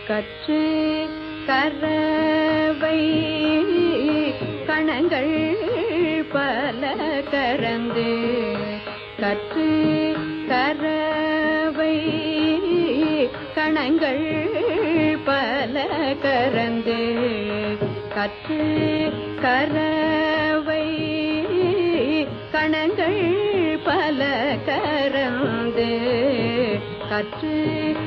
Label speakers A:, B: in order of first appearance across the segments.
A: கற்று கரவை கணங்கள் பல கரந்து கற்று கரவை கணங்கள் பல கரந்து கற்று கரவை கணங்கள் பல கரந்து கற்று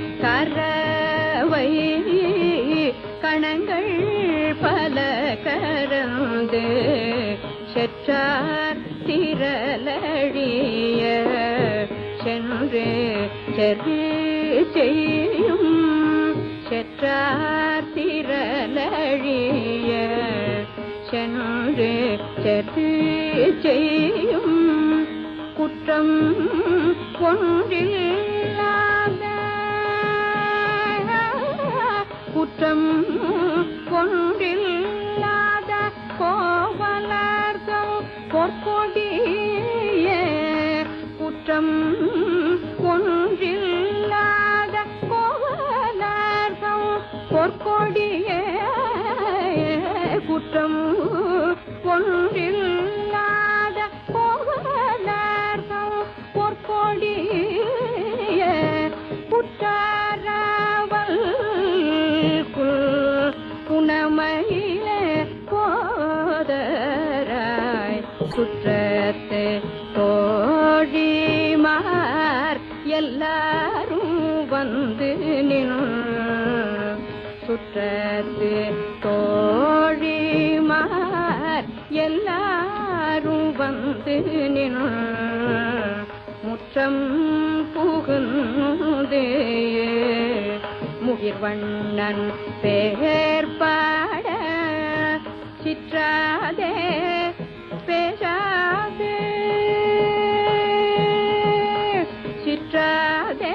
A: கரவை கணங்கள் பல கரந்து செற்றார் திரளழிய சென்று செரு செய்யும் செற்றார் திரளழிய சென்று செரு செய்யும் குற்றம் ஒன்றில்லாத குற்றம் ஒன்றில்லாத கோவலர்கள் பொற்கொடிய குற்றம் ஒன்றில்லாத கோவலர்கள் பொற்கொடிய குற்றம் ஒன்றில்லாத கோவலர்கள் பொற்கொடிய குற்றாரவல் குணமயில போதராய் குற்றத்து தோழிமார் எல்லாரும் வந்து நின் சுற்றத்து தோழிமார் எல்லாரும் வந்து நின் முற்றம் புகுந்தே முகிர்வண்ணன் பேர் பாட சிற்றாதே பேசாதே சிற்றாதே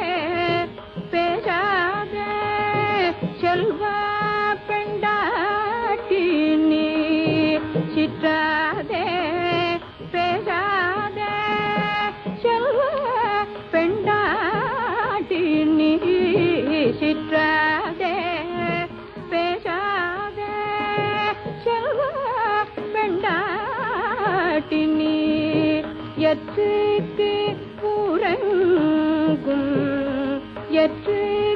A: பேசாதே செல்வ பெண்டாட்டி நீ சிற்றாதே பேசாதே செல்வ பெண்டாட்டி நீ சிற்றாதே பேசாதே செல்வ பெண்டாட்டி நீ எற்றுக்கு உறங்கும் எற்று